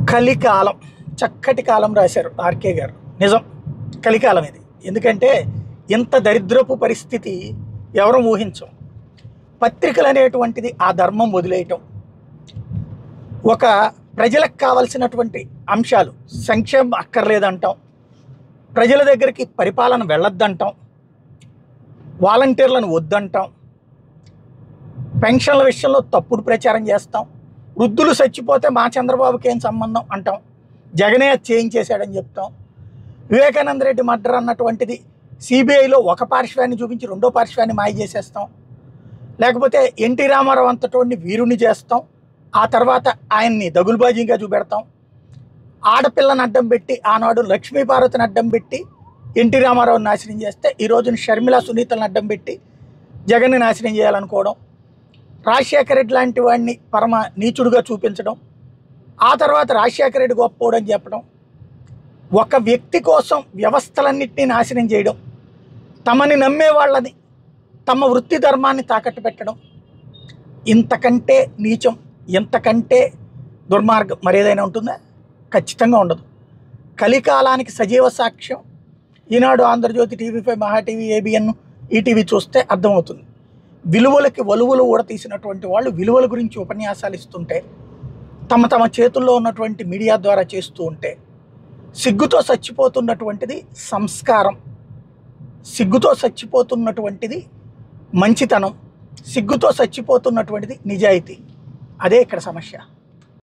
కలికాలం చక్కటి కాలం రాశారు ఆర్కే గారు నిజం కలికాలం ఇది ఎందుకంటే ఇంత దరిద్రపు పరిస్థితి ఎవరు ఊహించం పత్రికలు అనేటువంటిది ఆ ధర్మం వదిలేయటం ఒక ప్రజలకు కావలసినటువంటి అంశాలు సంక్షేమం అక్కర్లేదంటాం ప్రజల దగ్గరికి పరిపాలన వెళ్ళొద్దంటాం వాలంటీర్లను వద్దంటాం పెన్షన్ల విషయంలో తప్పుడు ప్రచారం చేస్తాం వృద్ధులు చచ్చిపోతే మా చంద్రబాబుకి ఏం సంబంధం అంటాం జగనే అది చేయించేశాడని చెప్తాం వివేకానంద రెడ్డి మర్డర్ అన్నటువంటిది సిబిఐలో ఒక పార్శ్వాన్ని చూపించి రెండో పార్శ్వాన్ని మాయ చేసేస్తాం లేకపోతే ఎన్టీ రామారావు అంతటోడిని వీరుని చేస్తాం ఆ తర్వాత ఆయన్ని దగులుబాజీగా చూపెడతాం ఆడపిల్లని అడ్డం పెట్టి ఆనాడు లక్ష్మీపార్వతిని అడ్డం పెట్టి ఎన్టీ రామారావుని నాశనం చేస్తే ఈ రోజున షర్మిల సునీతలను అడ్డం పెట్టి జగన్ని నాశనం చేయాలనుకోవడం రాజశేఖర రెడ్డి లాంటి వాడిని పరమ నీచుడుగా చూపించడం ఆ తర్వాత రాజశేఖర రెడ్డి గొప్పోడని చెప్పడం ఒక వ్యక్తి కోసం వ్యవస్థలన్నింటినీ నాశనం చేయడం తమని నమ్మే వాళ్ళని తమ వృత్తి ధర్మాన్ని తాకట్టు పెట్టడం ఇంతకంటే నీచం ఇంతకంటే దుర్మార్గం మరేదైనా ఉంటుందా ఖచ్చితంగా ఉండదు కలికాలానికి సజీవ సాక్ష్యం Eenadu Andhrajyothi TV five Maha TV ABN ETV చూస్తే అర్థమవుతుంది విలువలకి వలువలు ఊడతీసినటువంటి వాళ్ళు విలువల గురించి ఉపన్యాసాలు ఇస్తుంటే తమ తమ చేతుల్లో ఉన్నటువంటి మీడియా ద్వారా చేస్తూ ఉంటే సిగ్గుతో చచ్చిపోతున్నటువంటిది సంస్కారం సిగ్గుతో చచ్చిపోతున్నటువంటిది మంచితనం సిగ్గుతో చచ్చిపోతున్నటువంటిది నిజాయితీ అదే ఇక్కడ సమస్య